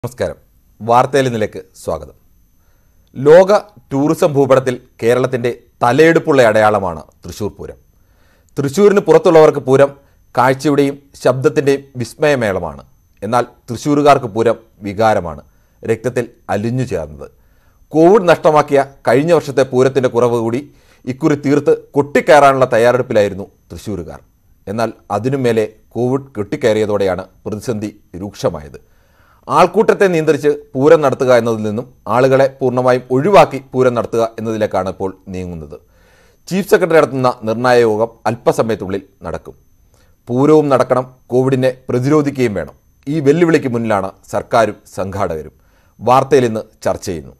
നമസ്കാരം വാർത്തയിൽ നിലേക്ക് സ്വാഗതം ലോക ടൂറിസം ഭൂപടത്തിൽ കേരളത്തിൻ്റെ തലയെടുപ്പുള്ള അടയാളമാണ് തൃശ്ശൂർ പൂരം തൃശ്ശൂരിന് പുറത്തുള്ളവർക്ക് പൂരം കാഴ്ചയുടെയും ശബ്ദത്തിൻ്റെയും വിസ്മയമേളമാണ് എന്നാൽ തൃശ്ശൂരുകാർക്ക് പൂരം വികാരമാണ് രക്തത്തിൽ അലിഞ്ഞു ചേർന്നത് കോവിഡ് നഷ്ടമാക്കിയ കഴിഞ്ഞ വർഷത്തെ പൂരത്തിൻ്റെ കുറവ് കൂടി ഇക്കുറി തീർത്ത് കൊട്ടിക്കയറാനുള്ള തയ്യാറെടുപ്പിലായിരുന്നു തൃശ്ശൂരുകാർ എന്നാൽ അതിനുമേലെ കോവിഡ് കെട്ടിക്കയറിയതോടെയാണ് പ്രതിസന്ധി രൂക്ഷമായത് ആൾക്കൂട്ടത്തെ നിയന്ത്രിച്ച് പൂരം നടത്തുക എന്നതിൽ നിന്നും ആളുകളെ പൂർണ്ണമായും ഒഴിവാക്കി പൂരം നടത്തുക എന്നതിലേക്കാണ് ഇപ്പോൾ നീങ്ങുന്നത് ചീഫ് സെക്രട്ടറി നടത്തുന്ന നിർണായക യോഗം അല്പസമയത്തുള്ളിൽ നടക്കും പൂരവും നടക്കണം കോവിഡിനെ പ്രതിരോധിക്കുകയും വേണം ഈ വെല്ലുവിളിക്ക് മുന്നിലാണ് സർക്കാരും സംഘാടകരും വാർത്തയിൽ ഇന്ന് ചർച്ച ചെയ്യുന്നു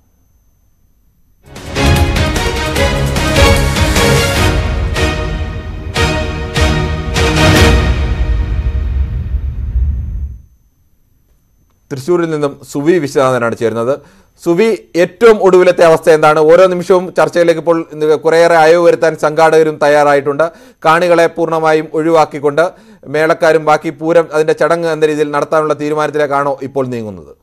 തൃശ്ശൂരിൽ നിന്നും സുവി വിശ്വനാഥനാണ് ചേരുന്നത് സുവി ഏറ്റവും ഒടുവിലത്തെ അവസ്ഥ എന്താണ് ഓരോ നിമിഷവും ചർച്ചയിലേക്ക് ഇപ്പോൾ ഇന്ന് കുറേയേറെ അയവ് വരുത്താൻ സംഘാടകരും തയ്യാറായിട്ടുണ്ട് കാണികളെ പൂർണ്ണമായും ഒഴിവാക്കിക്കൊണ്ട് മേളക്കാരും ബാക്കി പൂരം അതിന്റെ ചടങ്ങ് എന്ന രീതിയിൽ നടത്താനുള്ള തീരുമാനത്തിലേക്കാണോ ഇപ്പോൾ നീങ്ങുന്നത്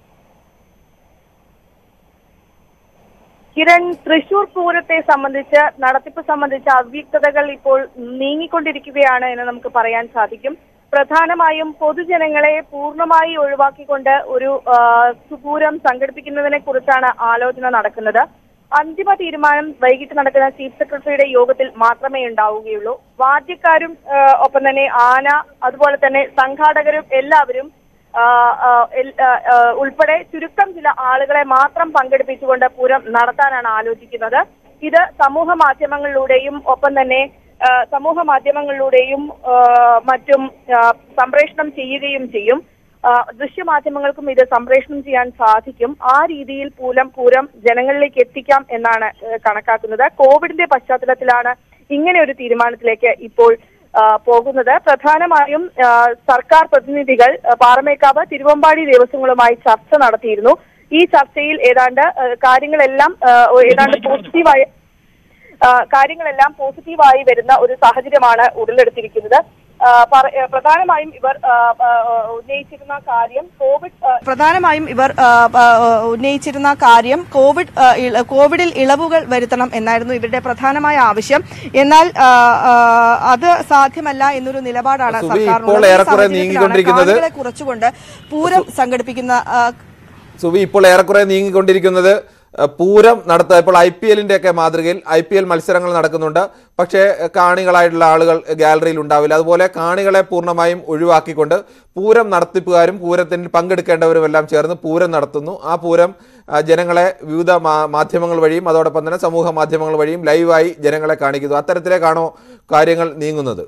കിരൺ തൃശൂർ പൂരത്തെ സംബന്ധിച്ച് നടത്തിപ്പ് സംബന്ധിച്ച അവ്യക്തതകൾ ഇപ്പോൾ നീങ്ങിക്കൊണ്ടിരിക്കുകയാണ് എന്ന് നമുക്ക് പറയാൻ സാധിക്കും പ്രധാനമായും പൊതുജനങ്ങളെ പൂർണ്ണമായി ഒഴിവാക്കിക്കൊണ്ട് ഒരു ആ, പൂരം സംഘടിപ്പിക്കുന്നതിനെ കുറിച്ചാണ് ആലോചന നടക്കുന്നത് അന്തിമ തീരുമാനം വൈകിട്ട് നടക്കുന്ന ചീഫ് സെക്രട്ടറിയുടെ യോഗത്തിൽ മാത്രമേ ഉണ്ടാവുകയുള്ളൂ വാദ്യക്കാരും ആ, ഒപ്പം തന്നെ ആന അതുപോലെ തന്നെ സംഘാടകരും എല്ലാവരും ആ, ആ, എൽ- ആ, ആ, ഉൾപ്പെടെ ചുരുക്കം ചില ആളുകളെ മാത്രം പങ്കെടുപ്പിച്ചുകൊണ്ട് പൂരം നടത്താനാണ് ആലോചിക്കുന്നത് ഇത് സമൂഹ മാധ്യമങ്ങളിലൂടെയും ഒപ്പം തന്നെ ആ, സമൂഹ മാധ്യമങ്ങളിലൂടെയും ആ, മറ്റും ആ, സംപ്രേഷണം ചെയ്യുകയും ചെയ്യും ആ, ദൃശ്യമാധ്യമങ്ങൾക്കും ഇത് സംപ്രേഷണം ചെയ്യാൻ സാധിക്കും ആ രീതിയിൽ പൂരം പൂരം ജനങ്ങളിലേക്ക് എത്തിക്കാം എന്നാണ് ഏഹ്, കണക്കാക്കുന്നത് കോവിഡിന്റെ പശ്ചാത്തലത്തിലാണ് ഇങ്ങനെ ഒരു തീരുമാനത്തിലേക്ക് ഇപ്പോൾ ആ, പോകുന്നത് പ്രധാനമായും ആ, സർക്കാർ പ്രതിനിധികൾ ആ, പാറമേക്കാവ് തിരുവമ്പാടി ദേവസ്വങ്ങളുമായി ചർച്ച നടത്തിയിരുന്നു ഈ ചർച്ചയിൽ ഏതാണ്ട് ആ, കാര്യങ്ങളെല്ലാം ആ, ഏതാണ്ട് പോസിറ്റീവായി ആ, കാര്യങ്ങളെല്ലാം പോസിറ്റീവായി വരുന്ന ഒരു സാഹചര്യമാണ് ഉടലെടുത്തിരിക്കുന്നത് ആ, പറ- ആ, പ്രധാനമായും ഇവർ ആ, ആ, ഉന്നയിച്ചിരുന്ന കാര്യം കോവിഡ് ആ, പ്രധാനമായും ഇവർ ആ, ആ, ഉന്നയിച്ചിരുന്ന കാര്യം കോവിഡ് ആ, ഇള- കോവിഡിൽ ഇളവുകൾ വരുത്തണം എന്നായിരുന്നു ഇവരുടെ പ്രധാനമായ ആവശ്യം എന്നാൽ ആ, ആ, അത് സാധ്യമല്ല എന്നൊരു നിലപാടാണ് സുബി, സർക്കാർ ഇപ്പോൾ ഏറെക്കുറെ നീങ്ങിക്കൊണ്ടിരിക്കുന്നത് കുറച്ചുകൊണ്ട് പൂരം സംഘടിപ്പിക്കുന്ന ആ, സുവി ഇപ്പോൾ ഏറെക്കുറെ നീങ്ങിക്കൊണ്ടിരിക്കുന്നത് അഹ്, പൂരം നടത്തുക ഇപ്പോൾ ഐ പി എല്ലിന്റെ ഒക്കെ മാതൃകയിൽ ഐ പി എൽ മത്സരങ്ങൾ നടക്കുന്നുണ്ട് പക്ഷേ അഹ്, കാണികളായിട്ടുള്ള ആളുകൾ ഗാലറിയിൽ ഉണ്ടാവില്ല അതുപോലെ കാണികളെ പൂർണ്ണമായും ഒഴിവാക്കിക്കൊണ്ട് പൂരം നടത്തിപ്പുകാരും പൂരത്തിൽ പങ്കെടുക്കേണ്ടവരും എല്ലാം ചേർന്ന് പൂരം നടത്തുന്നു ആ പൂരം അഹ്, ജനങ്ങളെ വിവിധ മാ- മാധ്യമങ്ങൾ വഴിയും അതോടൊപ്പം തന്നെ സമൂഹ മാധ്യമങ്ങൾ വഴിയും ലൈവായി ജനങ്ങളെ കാണിക്കുന്നു അത്തരത്തിലേക്കാണോ കാര്യങ്ങൾ നീങ്ങുന്നത്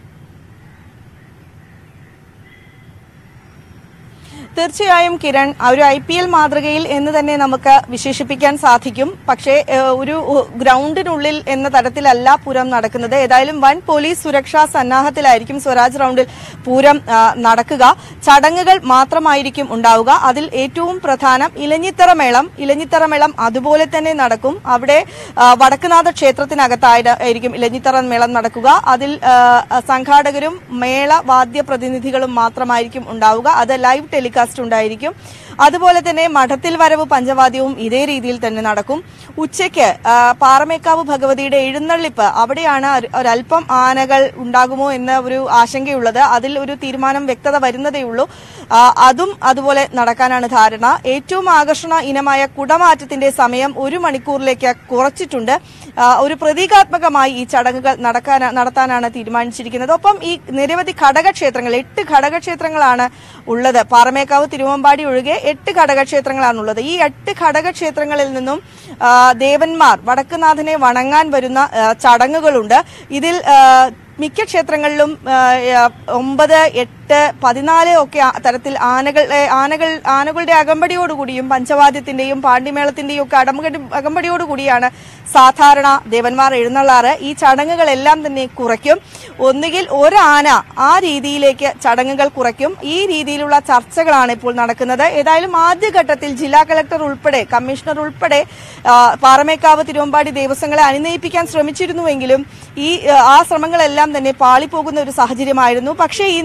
തീർച്ചയായും കിരൺ ആ ഒരു ഐ പി എൽ മാതൃകയിൽ എന്ന് തന്നെ നമുക്ക് വിശേഷിപ്പിക്കാൻ സാധിക്കും പക്ഷേ ഏഹ്, ഒരു ഉ, ഗ്രൗണ്ടിനുള്ളിൽ എന്ന തരത്തിലല്ല പൂരം നടക്കുന്നത് ഏതായാലും വൻ പോലീസ് സുരക്ഷാ സന്നാഹത്തിലായിരിക്കും സ്വരാജ് റൗണ്ടിൽ പൂരം ആ, നടക്കുക ചടങ്ങുകൾ മാത്രമായിരിക്കും ഉണ്ടാവുക അതിൽ ഏറ്റവും പ്രധാനം ഇലഞ്ഞിത്തറ മേളം ഇലഞ്ഞിത്തറ മേളം അതുപോലെ തന്നെ നടക്കും അവിടെ ആ, വടക്കുനാഥ ക്ഷേത്രത്തിനകത്തായിരിക്കും ഇലഞ്ഞിത്തറ മേളം നടക്കുക അതിൽ ആ, സംഘാടകരും മേള വാദ്യ പ്രതിനിധികളും മാത്രമായിരിക്കും ഉണ്ടാവുക അത് ലൈവ് ടെലികാസ്റ്റ് ഉണ്ടായിരിക്കും അതുപോലെ തന്നെ മഠത്തിൽ വരവ് പഞ്ചവാദ്യവും ഇതേ രീതിയിൽ തന്നെ നടക്കും ഉച്ചയ്ക്ക് ആ, പാറമേക്കാവ് ഭഗവതിയുടെ എഴുന്നള്ളിപ്പ് അവിടെയാണ് ഒരു- ഒരല്പം ആനകൾ ഉണ്ടാകുമോ എന്ന ഒരു ആശങ്കയുള്ളത് അതിൽ ഒരു തീരുമാനം വ്യക്തത വരുന്നതേ ഉള്ളൂ ആ, അതും അതുപോലെ നടക്കാനാണ് ധാരണ ഏറ്റവും ആകർഷണ ഇനമായ കുടമാറ്റത്തിന്റെ സമയം ഒരു മണിക്കൂറിലേക്ക് കുറച്ചിട്ടുണ്ട് ആ, ഒരു പ്രതീകാത്മകമായി ഈ ചടങ്ങുകൾ നടക്കാൻ നടത്താനാണ് തീരുമാനിച്ചിരിക്കുന്നത് ഒപ്പം ഈ നിരവധി ഘടകക്ഷേത്രങ്ങൾ എട്ട് ഘടകക്ഷേത്രങ്ങളാണ് ഉള്ളത് പാറമേക്കാവ് തിരുവമ്പാടി ഒഴികെ എട്ട് ഘടകക്ഷേത്രങ്ങളാണുള്ളത് ഈ എട്ട് ഘടകക്ഷേത്രങ്ങളിൽ നിന്നും ആ, ദേവന്മാർ വടക്കുനാഥനെ വണങ്ങാൻ വരുന്ന ആ, ചടങ്ങുകളുണ്ട് ഇതിൽ ആ, മിക്ക ക്ഷേത്രങ്ങളിലും ആ, ആ, ഒമ്പത് എട്ട് പതിനാല് ഒക്കെ ആ തരത്തിൽ ആനകളെ ആനകൾ ആനകളുടെ അകമ്പടിയോടുകൂടിയും പഞ്ചവാദ്യത്തിന്റെയും പാണ്ഡിമേളത്തിന്റെയും ഒക്കെ അടമ്പടി അകമ്പടിയോടുകൂടിയാണ് സാധാരണ ദേവന്മാർ എഴുന്നള്ളാറ് ഈ ചടങ്ങുകളെല്ലാം തന്നെ കുറയ്ക്കും ഒന്നുകിൽ ഒരാന ആ രീതിയിലേക്ക് ചടങ്ങുകൾ കുറയ്ക്കും ഈ രീതിയിലുള്ള ചർച്ചകളാണ് ഇപ്പോൾ നടക്കുന്നത് ഏതായാലും ആദ്യഘട്ടത്തിൽ ജില്ലാ കളക്ടർ ഉൾപ്പെടെ കമ്മീഷണർ ഉൾപ്പെടെ ആ, പാറമേക്കാവ് തിരുവമ്പാടി ദേവസ്വങ്ങളെ അനുനയിപ്പിക്കാൻ ശ്രമിച്ചിരുന്നുവെങ്കിലും ഈ ആ, ആ ശ്രമങ്ങളെല്ലാം തന്നെ പാളിപ്പോകുന്ന ഒരു സാഹചര്യമായിരുന്നു പക്ഷേ ഇന്ന് സർക്കാർ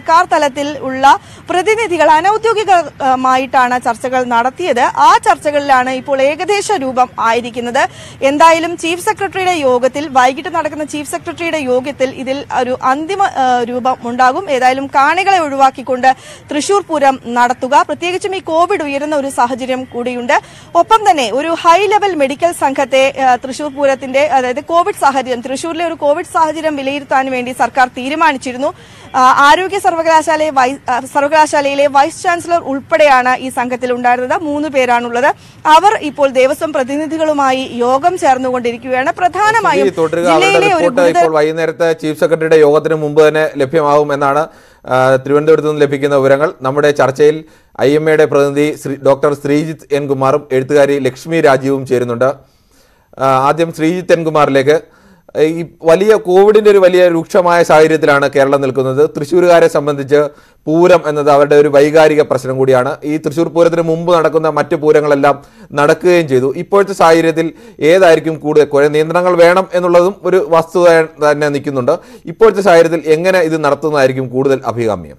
സർക്കാർ തലത്തിൽ ഉള്ള പ്രതിനിധികൾ അനൌദ്യോഗികമായിട്ടാണ് ചർച്ചകൾ നടത്തിയത് ആ ചർച്ചകളിലാണ് ഇപ്പോൾ ഏകദേശ രൂപം ആയിരിക്കുന്നത് എന്തായാലും ചീഫ് സെക്രട്ടറിയുടെ യോഗത്തിൽ വൈകിട്ട് നടക്കുന്ന ചീഫ് സെക്രട്ടറിയുടെ യോഗത്തിൽ ഇതിൽ ഒരു അന്തിമ ആ, രൂപം ഉണ്ടാകും ഏതായാലും കാണികളെ ഒഴിവാക്കിക്കൊണ്ട് തൃശൂർ പൂരം നടത്തുക പ്രത്യേകിച്ചും ഈ കോവിഡ് ഉയരുന്ന ഒരു സാഹചര്യം കൂടിയുണ്ട് ഒപ്പം തന്നെ ഒരു ഹൈ ലെവൽ മെഡിക്കൽ സംഘത്തെ ആ, തൃശൂർ പൂരത്തിന്റെ അതായത് കോവിഡ് സാഹചര്യം തൃശൂരിലെ ഒരു കോവിഡ് സാഹചര്യം വിലയിരുത്താൻ വേണ്ടി സർക്കാർ തീരുമാനിച്ചിരുന്നു ആ, ആരോഗ്യ സർവകലാശാലയെ വൈ- ആ, സർവകലാശാലയിലെ വൈസ് ചാൻസലർ ഉൾപ്പെടെയാണ് ഈ സംഘത്തിൽ ഉണ്ടായിരുന്നത് മൂന്ന് പേരാണുള്ളത് അവർ ഇപ്പോൾ ദേവസ്വം പ്രതിനിധികളുമായി യോഗം ചേർന്നുകൊണ്ടിരിക്കുകയാണ് പ്രധാനമായും ഈ തുടരുക അവരുടെ ജില്ലയിലെ ഒരു റിപ്പോർട്ട് ഗുരുതര ഇപ്പോൾ വൈകുന്നേരത്തെ ചീഫ് സെക്രട്ടറിയുടെ യോഗത്തിന് മുമ്പ് തന്നെ ലഭ്യമാകും എന്നാണ് ആ, തിരുവനന്തപുരത്ത് നിന്ന് ലഭിക്കുന്ന വിവരങ്ങൾ നമ്മുടെ ചർച്ചയിൽ ഐ എം എയുടെ പ്രതിനിധി ശ്രീ ഡോക്ടർ ശ്രീജിത്ത് എൻ കുമാറും എഴുത്തുകാരി ലക്ഷ്മി രാജീവും ചേരുന്നുണ്ട് ആ, ആദ്യം ശ്രീജിത്ത് എൻ കുമാറിലേക്ക് ഈ വലിയ കോവിഡിന്റെ ഒരു വലിയ രൂക്ഷമായ സാഹചര്യത്തിലാണ് കേരളം നിൽക്കുന്നത് തൃശ്ശൂരുകാരെ സംബന്ധിച്ച് പൂരം എന്നത് അവരുടെ ഒരു വൈകാരിക പ്രശ്നം കൂടിയാണ് ഈ തൃശ്ശൂർ പൂരത്തിന് മുമ്പ് നടക്കുന്ന മറ്റു പൂരങ്ങളെല്ലാം നടക്കുകയും ചെയ്തു ഇപ്പോഴത്തെ സാഹചര്യത്തിൽ ഏതായിരിക്കും കൂടുതൽ കുറെ നിയന്ത്രണങ്ങൾ വേണം എന്നുള്ളതും ഒരു വസ്തുത തന്നെ നിൽക്കുന്നുണ്ട് ഇപ്പോഴത്തെ സാഹചര്യത്തിൽ എങ്ങനെ ഇത് നടത്തുന്നതായിരിക്കും കൂടുതൽ അഭികാമ്യം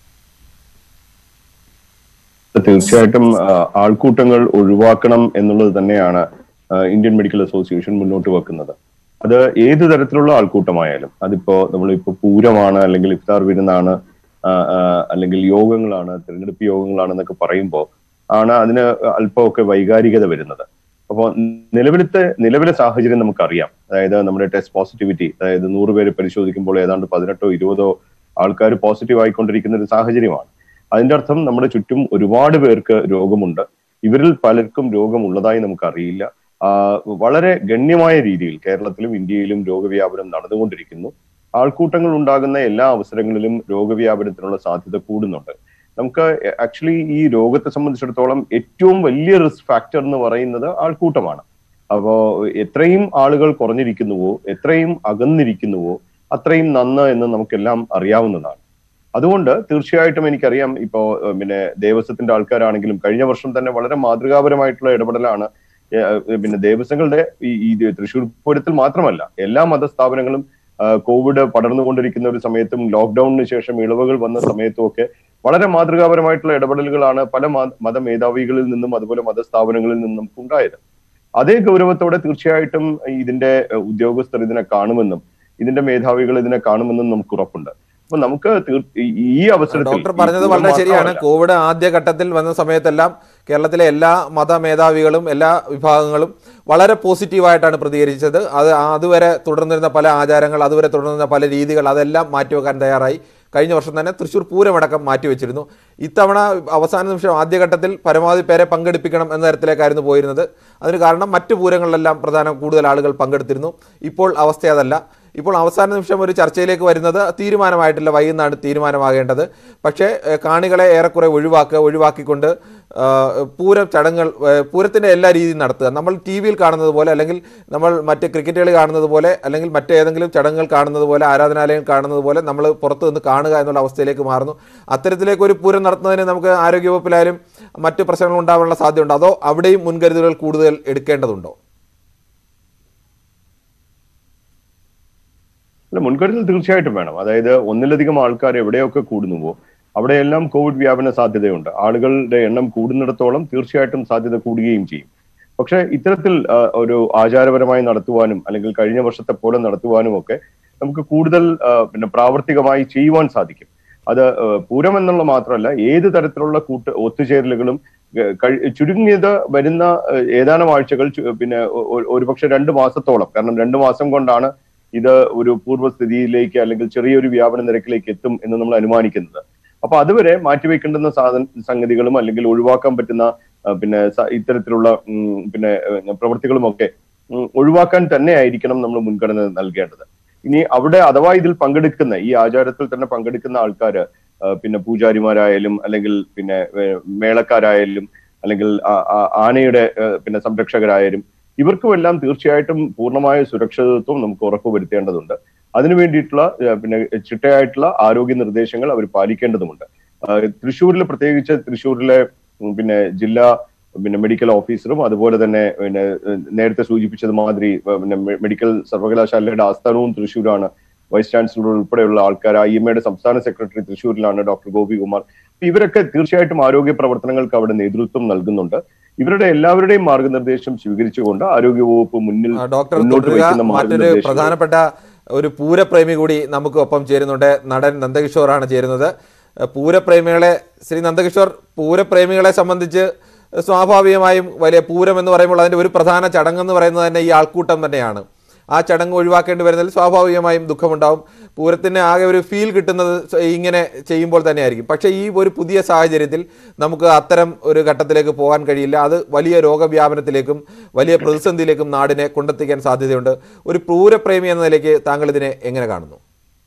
തീർച്ചയായിട്ടും ആ, ആൾക്കൂട്ടങ്ങൾ ഒഴിവാക്കണം എന്നുള്ളത് തന്നെയാണ് ആ, ഇന്ത്യൻ മെഡിക്കൽ അസോസിയേഷൻ മുന്നോട്ട് വെക്കുന്നത് അത് ഏത് തരത്തിലുള്ള ആൾക്കൂട്ടമായാലും അതിപ്പോ നമ്മളിപ്പോ പൂരമാണ് അല്ലെങ്കിൽ ഇഫ്താർ വിരുന്നാണ് ആ, ആ, അല്ലെങ്കിൽ യോഗങ്ങളാണ് തിരഞ്ഞെടുപ്പ് യോഗങ്ങളാണെന്നൊക്കെ പറയുമ്പോൾ ആണ് അതിന് അല്പമൊക്കെ വൈകാരികത വരുന്നത് അപ്പോൾ നിലവിലത്തെ നിലവിലെ സാഹചര്യം നമുക്കറിയാം അതായത് നമ്മുടെ ടെസ്റ്റ് പോസിറ്റിവിറ്റി അതായത് നൂറ് പേര് പരിശോധിക്കുമ്പോൾ ഏതാണ്ട് പതിനെട്ടോ ഇരുപതോ ആൾക്കാർ പോസിറ്റീവ് ആയിക്കൊണ്ടിരിക്കുന്ന ഒരു സാഹചര്യമാണ് അതിന്റെ അർത്ഥം നമ്മുടെ ചുറ്റും ഒരുപാട് പേർക്ക് രോഗമുണ്ട് ഇവരിൽ പലർക്കും രോഗമുള്ളതായി നമുക്കറിയില്ല ആ, വളരെ ഗണ്യമായ രീതിയിൽ കേരളത്തിലും ഇന്ത്യയിലും രോഗവ്യാപനം നടന്നുകൊണ്ടിരിക്കുന്നു ആൾക്കൂട്ടങ്ങൾ ഉണ്ടാകുന്ന എല്ലാ അവസരങ്ങളിലും രോഗവ്യാപനത്തിനുള്ള സാധ്യത കൂടുന്നുണ്ട് നമുക്ക് ആക്ച്വലി ഈ രോഗത്തെ സംബന്ധിച്ചിടത്തോളം ഏറ്റവും വലിയ റിസ്ക് ഫാക്ടർ എന്ന് പറയുന്നത് ആൾക്കൂട്ടമാണ് അപ്പോ എത്രയും ആളുകൾ കുറഞ്ഞിരിക്കുന്നുവോ എത്രയും അകന്നിരിക്കുന്നുവോ അത്രയും നന്ന് എന്ന് നമുക്കെല്ലാം അറിയാവുന്നതാണ് അതുകൊണ്ട് തീർച്ചയായിട്ടും എനിക്കറിയാം ഇപ്പോ ഏഹ്, പിന്നെ ദേവസ്വത്തിന്റെ ആൾക്കാരാണെങ്കിലും കഴിഞ്ഞ വർഷം തന്നെ വളരെ മാതൃകാപരമായിട്ടുള്ള ഇടപെടലാണ് ഏഹ്, പിന്നെ ദേവസ്വങ്ങളുടെ ഈ ഈ തൃശ്ശൂർ പൂരത്തിൽ മാത്രമല്ല എല്ലാ മതസ്ഥാപനങ്ങളും ആഹ്, കോവിഡ് പടർന്നുകൊണ്ടിരിക്കുന്ന ഒരു സമയത്തും ലോക്ക്ഡൌണിന് ശേഷം ഇളവുകൾ വന്ന സമയത്തും ഒക്കെ വളരെ മാതൃകാപരമായിട്ടുള്ള ഇടപെടലുകളാണ് പല മത മതമേധാവികളിൽ നിന്നും അതുപോലെ മതസ്ഥാപനങ്ങളിൽ നിന്നും നമുക്ക് ഉണ്ടായത് അതേ ഗൗരവത്തോടെ തീർച്ചയായിട്ടും ഇതിന്റെ ഏഹ്, ഉദ്യോഗസ്ഥർ ഇതിനെ കാണുമെന്നും ഇതിന്റെ മേധാവികൾ ഇതിനെ കാണുമെന്നും നമുക്ക് ഉറപ്പുണ്ട് അപ്പൊ നമുക്ക് തീർ- ഈ- ഈ അവസരത്തിൽ ഡോക്ടർ ഈ പറഞ്ഞത് പൂരം വളരെ ശരിയാണ് മാത്രമല്ല, കോവിഡ് ആദ്യ ഘട്ടത്തിൽ വന്ന സമയത്തെല്ലാം കേരളത്തിലെ എല്ലാ മത മേധാവികളും എല്ലാ വിഭാഗങ്ങളും വളരെ പോസിറ്റീവായിട്ടാണ് പ്രതികരിച്ചത് അത് അതുവരെ തുടർന്നിരുന്ന പല ആചാരങ്ങൾ അതുവരെ തുടർന്നിരുന്ന പല രീതികൾ അതെല്ലാം മാറ്റിവെക്കാൻ തയ്യാറായി കഴിഞ്ഞ വർഷം തന്നെ തൃശ്ശൂർ പൂരമടക്കം മാറ്റിവെച്ചിരുന്നു ഇത്തവണ അവസാന നിമിഷം ആദ്യഘട്ടത്തിൽ പരമാവധി പേരെ പങ്കെടുപ്പിക്കണം എന്ന തരത്തിലേക്കായിരുന്നു പോയിരുന്നത് അതിന് കാരണം മറ്റു പൂരങ്ങളിലെല്ലാം പ്രധാന കൂടുതൽ ആളുകൾ പങ്കെടുത്തിരുന്നു ഇപ്പോൾ അവസ്ഥ അതല്ല ഇപ്പോൾ അവസാന നിമിഷം ഒരു ചർച്ചയിലേക്ക് വരുന്നത് തീരുമാനമായിട്ടില്ല വൈകുന്നാണ് തീരുമാനമാകേണ്ടത് പക്ഷേ ഏഹ്, കാണികളെ ഏറെക്കുറെ ഒഴിവാക്കുക ഒഴിവാക്കിക്കൊണ്ട് ആഹ്, പൂര ചടങ്ങുകൾ ഏഹ്, പൂരത്തിൻ്റെ എല്ലാ രീതിയും നടത്തുക നമ്മൾ ടി വിയിൽ കാണുന്നത് പോലെ അല്ലെങ്കിൽ നമ്മൾ മറ്റ് ക്രിക്കറ്റ് കളി കാണുന്നത് പോലെ അല്ലെങ്കിൽ മറ്റേതെങ്കിലും ചടങ്ങുകൾ കാണുന്നത് പോലെ ആരാധനാലയം കാണുന്നത് പോലെ നമ്മൾ പുറത്ത് നിന്ന് കാണുക എന്നുള്ള അവസ്ഥയിലേക്ക് മാറുന്നു അത്തരത്തിലേക്ക് ഒരു പൂരം നടത്തുന്നതിന് നമുക്ക് ആരോഗ്യവകുപ്പിലായാലും മറ്റ് പ്രശ്നങ്ങൾ ഉണ്ടാകാനുള്ള സാധ്യതയുണ്ടോ അതോ അവിടെയും മുൻകരുതലുകൾ കൂടുതൽ എടുക്കേണ്ടതുണ്ടോ അല്ല മുൻകരുതൽ തീർച്ചയായിട്ടും വേണം അതായത് ഒന്നിലധികം ആൾക്കാർ എവിടെയൊക്കെ കൂടുന്നുവോ അവിടെയെല്ലാം കോവിഡ് വ്യാപന സാധ്യതയുണ്ട് ആളുകളുടെ എണ്ണം കൂടുന്നിടത്തോളം തീർച്ചയായിട്ടും സാധ്യത കൂടുകയും ചെയ്യും പക്ഷെ ഇത്തരത്തിൽ ആ, ഒരു ആചാരപരമായി നടത്തുവാനും അല്ലെങ്കിൽ കഴിഞ്ഞ വർഷത്തെ പോലെ നടത്തുവാനും ഒക്കെ നമുക്ക് കൂടുതൽ ആ, പിന്നെ പ്രാവർത്തികമായി ചെയ്യുവാൻ സാധിക്കും അത് ആ, പൂരം എന്നുള്ള മാത്രമല്ല ഏത് തരത്തിലുള്ള കൂട്ട് ഒത്തുചേരലുകളും ഏഹ്, കഴി- ചുരുങ്ങിയത് വരുന്ന ഏഹ്, ഏതാനും ആഴ്ചകൾ ചു- പിന്നെ ഒ- ഒ- ഒരുപക്ഷെ രണ്ട് മാസത്തോളം കാരണം രണ്ട് മാസം കൊണ്ടാണ് ഇത് ഒരു പൂർവ്വസ്ഥിതിയിലേക്ക് അല്ലെങ്കിൽ ചെറിയൊരു വ്യാപന നിരക്കിലേക്ക് എത്തും എന്ന് നമ്മൾ അനുമാനിക്കുന്നത് അപ്പൊ അതുവരെ മാറ്റിവെക്കേണ്ടുന്ന സാധന സംഗതികളും അല്ലെങ്കിൽ ഒഴിവാക്കാൻ പറ്റുന്ന ആ, പിന്നെ സ- ഇത്തരത്തിലുള്ള ഉം, പിന്നെ ഏഹ്, പ്രവൃത്തികളും ഒക്കെ ഉം, ഒഴിവാക്കാൻ തന്നെ ആയിരിക്കണം നമ്മൾ മുൻഗണന നൽകേണ്ടത് ഇനി അവിടെ അഥവാ ഇതിൽ പങ്കെടുക്കുന്ന ഈ ആചാരത്തിൽ തന്നെ പങ്കെടുക്കുന്ന ആൾക്കാര് ആ, പിന്നെ പൂജാരിമാരായാലും അല്ലെങ്കിൽ പിന്നെ ഏഹ്, മേളക്കാരായാലും അല്ലെങ്കിൽ ആ- ആ- ആനയുടെ ഏഹ്, പിന്നെ സംരക്ഷകരായാലും ഇവർക്കും എല്ലാം തീർച്ചയായിട്ടും പൂർണ്ണമായ സുരക്ഷിതത്വം നമുക്ക് ഉറപ്പുവരുത്തേണ്ടതുണ്ട് അതിനു വേണ്ടിയിട്ടുള്ള ഏഹ്, പിന്നെ ചിട്ടയായിട്ടുള്ള ആരോഗ്യ നിർദ്ദേശങ്ങൾ അവർ പാലിക്കേണ്ടതുമുണ്ട് ആഹ് തൃശ്ശൂരിൽ പ്രത്യേകിച്ച് തൃശ്ശൂരിലെ ഉം, പിന്നെ ജില്ലാ പിന്നെ മെഡിക്കൽ ഓഫീസറും അതുപോലെ തന്നെ പിന്നെ ഏഹ്, നേരത്തെ സൂചിപ്പിച്ചത് മാതിരി ഏഹ്, പിന്നെ മെ- മെഡിക്കൽ സർവകലാശാലയുടെ ആസ്ഥാനവും തൃശ്ശൂരാണ് വൈസ് ചാൻസലർ ഉൾപ്പെടെയുള്ള ആൾക്കാർ ഐ എം എയുടെ സംസ്ഥാന സെക്രട്ടറി തൃശ്ശൂരിലാണ് ഡോക്ടർ ഗോപികുമാർ അപ്പൊ ഇവരൊക്കെ തീർച്ചയായിട്ടും ആരോഗ്യ പ്രവർത്തനങ്ങൾക്ക് അവിടെ നേതൃത്വം നൽകുന്നുണ്ട് ഇവരുടെ എല്ലാവരുടെയും മാർഗനിർദ്ദേശം സ്വീകരിച്ചുകൊണ്ട് ആരോഗ്യവകുപ്പ് മുന്നിൽ ആ, ഡോക്ടർ മുന്നോട്ട് തുടരുക വയ്ക്കുന്ന മറ്റൊരു മാർഗനിർദ്ദേശങ്ങൾ പ്രധാനപ്പെട്ട ഒരു പൂരപ്രേമി കൂടി നമുക്ക് ഒപ്പം ചേരുന്നുണ്ട് നടൻ നന്ദകിഷോറാണ് ചേരുന്നത് ഏഹ് പൂരപ്രേമികളെ ശ്രീ നന്ദകിഷോർ പൂരപ്രേമികളെ സംബന്ധിച്ച് സ്വാഭാവികമായും വലിയ പൂരം എന്ന് പറയുമ്പോൾ അതിൻ്റെ ഒരു പ്രധാന ചടങ്ങെന്ന് പറയുന്നത് തന്നെ ഈ ആൾക്കൂട്ടം തന്നെയാണ് ആ ചടങ്ങ് ഒഴിവാക്കേണ്ടി വരുന്നതിൽ സ്വാഭാവികമായും ദുഃഖമുണ്ടാവും പൂരത്തിന് ആകെ ഒരു ഫീൽ കിട്ടുന്നത് സ- ഇങ്ങനെ ചെയ്യുമ്പോൾ തന്നെയായിരിക്കും പക്ഷേ ഈ ഒരു പുതിയ സാഹചര്യത്തിൽ നമുക്ക് അത്തരം ഒരു ഘട്ടത്തിലേക്ക് പോകാൻ കഴിയില്ല അത് വലിയ രോഗവ്യാപനത്തിലേക്കും വലിയ പ്രതിസന്ധിയിലേക്കും നാടിനെ കൊണ്ടെത്തിക്കാൻ സാധ്യതയുണ്ട് ഒരു പൂരപ്രേമി എന്ന നിലയ്ക്ക് താങ്കൾ ഇതിനെ എങ്ങനെ കാണുന്നു